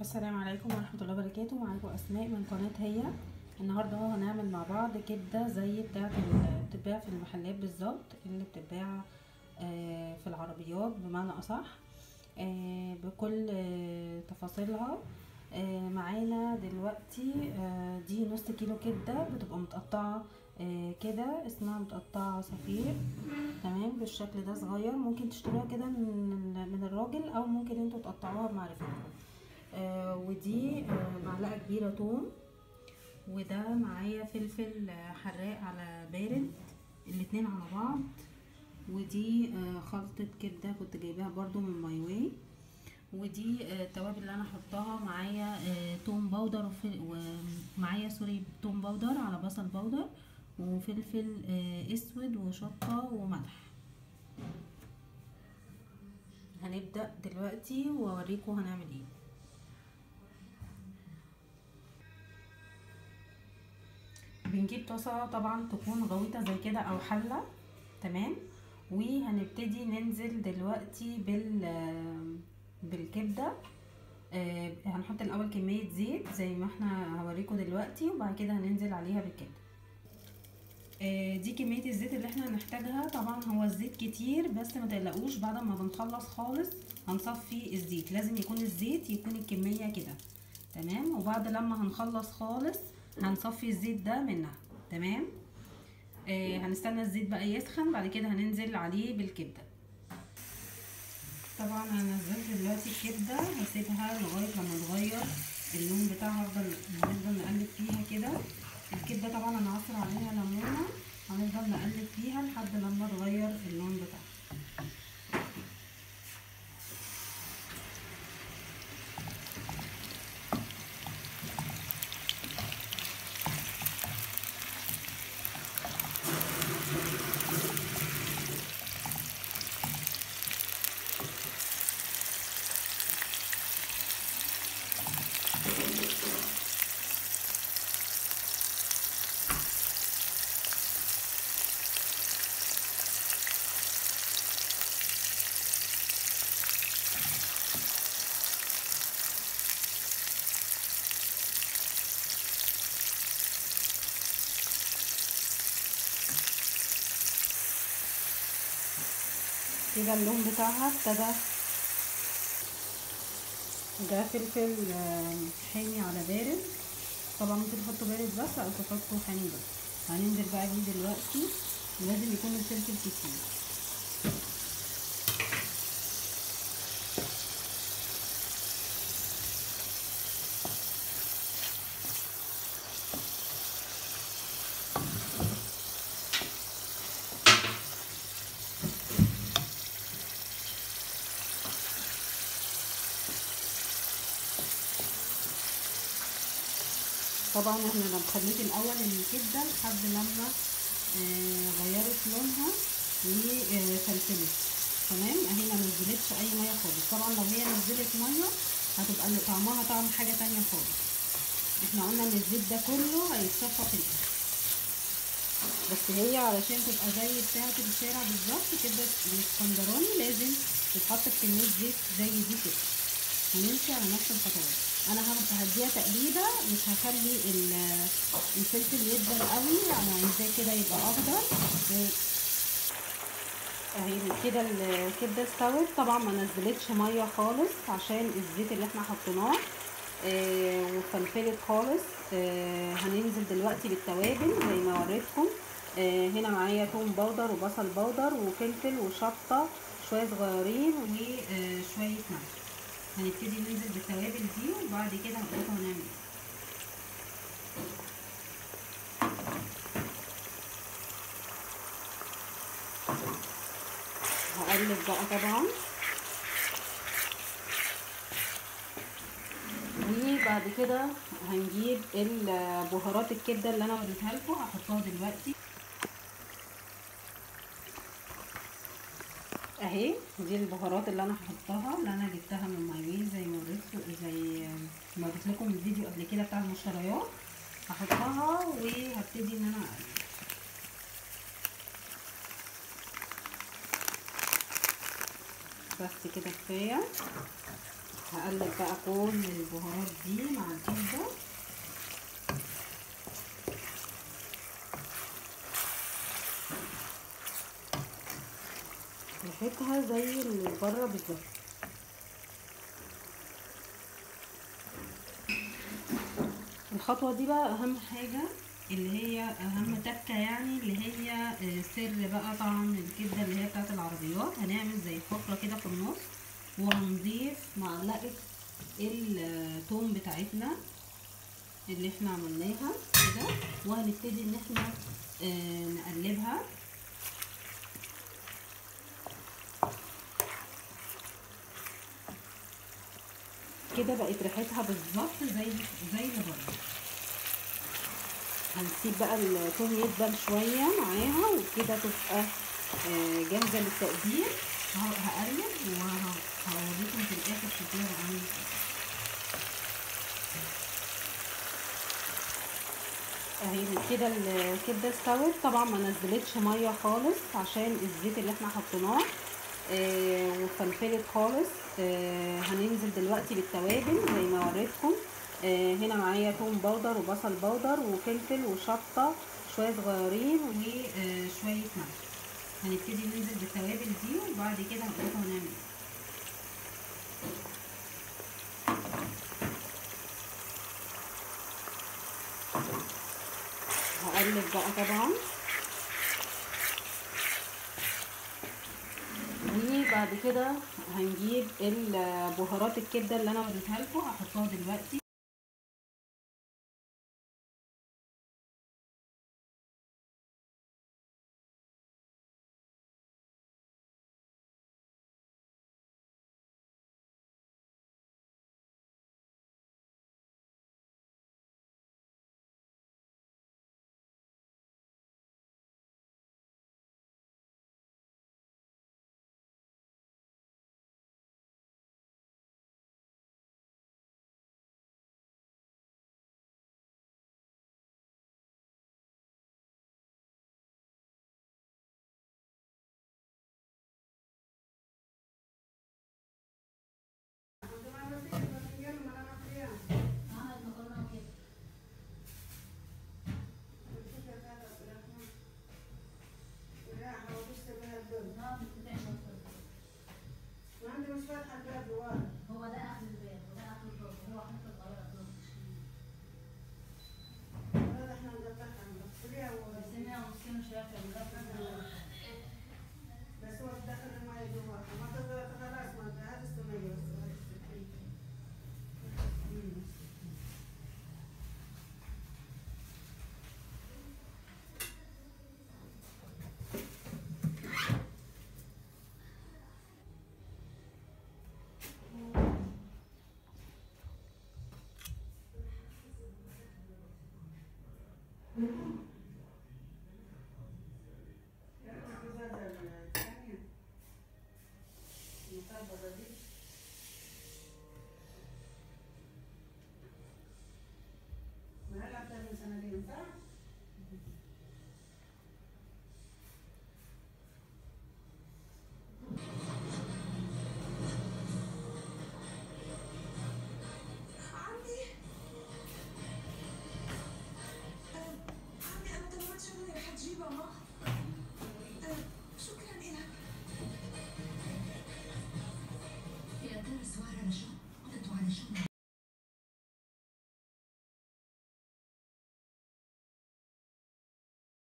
السلام عليكم ورحمة الله وبركاته معاكم أسماء من قناة هي النهاردة اهو هنعمل مع بعض كبدة زي بتاعة اللي بتتباع في المحلات بالظبط اللي بتتباع آه، في العربيات بمعنى أصح آه، بكل آه، تفاصيلها آه، معانا دلوقتي آه، دي نص كيلو كبدة بتبقى متقطعة آه، كده اسمها متقطعة صفير تمام بالشكل ده صغير ممكن تشتروها كده من من الراجل او ممكن انتوا تقطعوها بمعرفتكم آه ودي آه معلقه كبيره توم وده معايا فلفل آه، حراق على بارد الاتنين على بعض ودي آه خلطه كبده كنت جايباها برضو من ماي واي ودي آه، التوابل اللي انا احطها معايا آه، توم باودر وفل- ومعايا سوري توم باودر على بصل باودر وفلفل آه، اسود وشطه وملح هنبدأ دلوقتي واوريكم هنعمل ايه بنجيب طاسة طبعا تكون غويطة زي كده او حلة تمام وهنبتدي ننزل دلوقتي بال بالكبدة آه، هنحط الاول كمية زيت زي ما احنا هوريكم دلوقتي وبعد كده هننزل عليها بالكبدة آه، دي كمية الزيت اللي احنا هنحتاجها طبعا هو الزيت كتير بس ما تقلقوش بعد ما بنخلص خالص هنصفي الزيت لازم يكون الزيت يكون الكمية كده تمام وبعد لما هنخلص خالص هنصفي الزيت ده منها تمام آه هنستنى الزيت بقى يسخن بعد كده هننزل عليه بالكبدة طبعا انا نزلت دلوقتي الكبدة هسيبها لغاية لما تغير اللون بتاعها افضل هنفضل نقلب فيها كده الكبدة طبعا انا عصر عليها ليمونة هنفضل نقلب فيها لحد لما تغير اللون بتاعها كده اللون بتاعها ابتدى ده فلفل آه، حامي على بارد طبعا ممكن تحطوا بارد بس او تحطوا حامي بس هننزل بقى بيه دلوقتي لازم يكون الفلفل كتير طبعا احنا لما خليت الاول الكبده لحد لما آه غيرت لونها وفلفلت تمام اهي ما نزلتش اي ميه خالص طبعا لو هي نزلت ميه هتبقى اللي طعمها طعم حاجه تانية خالص احنا قلنا ان الزيت ده كله هيتصفى في الاخر بس هي علشان تبقى زي بتاعه الشارع بالظبط كده الاسكندراني لازم تتحط في كميه زيت زي دي كده ونمشي على نفس الخطوات انا هديها تقليبه مش هخلي الفلفل يدبل قوي انا عايزاه كده يبقى اخضر اهي كده الكبده استوت طبعا ما نزلتش ميه خالص عشان الزيت اللي احنا حطيناه آه وفلفلت خالص آه هننزل دلوقتي بالتوابل زي ما وريتكم آه هنا معايا توم باودر وبصل باودر وفلفل وشطه شويه صغيرين وشويه ملح هنبتدي ننزل بالتوابل دي وبعد كده هنقول لكم هنعمل ايه هقلب بقى طبعا وبعد كده هنجيب البهارات الكبده اللي انا وريتها لكم هحطها دلوقتي اهي دي البهارات اللي انا هحطها اللي انا جبتها من مايويل زي ما وريتكم زي ما وريت لكم الفيديو قبل كده بتاع المشتريات هحطها وهبتدي ان انا اقلب بس كده كفايه هقلب بقى كل البهارات دي مع الكبده ريحتها زي اللي بره بالظبط الخطوه دي بقى اهم حاجه اللي هي اهم تكه يعني اللي هي آه، سر بقى طعم الكبده اللي هي بتاعت العربيات هنعمل زي فقره كده في النص وهنضيف معلقه التوم بتاعتنا اللي احنا عملناها كده وهنبتدي ان احنا آه، نقلبها كده بقت ريحتها بالظبط زي زي اللي بره هنسيب بقى التوم يدبل شويه معاها وكده تبقى آه، جاهزه للتقديم ه- هقلب وهوريكم في الاخر شكلها بقى عامل ازاي اهي كده الكبده استوت طبعا ما نزلتش ميه خالص عشان الزيت اللي احنا حطيناه آه وفلفلت خالص آه هننزل دلوقتي بالتوابل زي ما وريتكم آه هنا معايا توم بودر وبصل بودر وفلفل وشطه شويه صغيرين وشويه ملح هنبتدي ننزل بالتوابل دي وبعد كده هنقولكم هنعمل ايه هقلب بقى طبعا وبعد كده هنجيب البهارات الكبده اللي انا وريتها لكم هحطها دلوقتي هو ده اخر الباب وده اخر الرز هو حته صغيره كده سنه ونصين شويه في الرز بس هو دخل الماء جوا ما تقدر خلاص ما انت هذا استمر مم.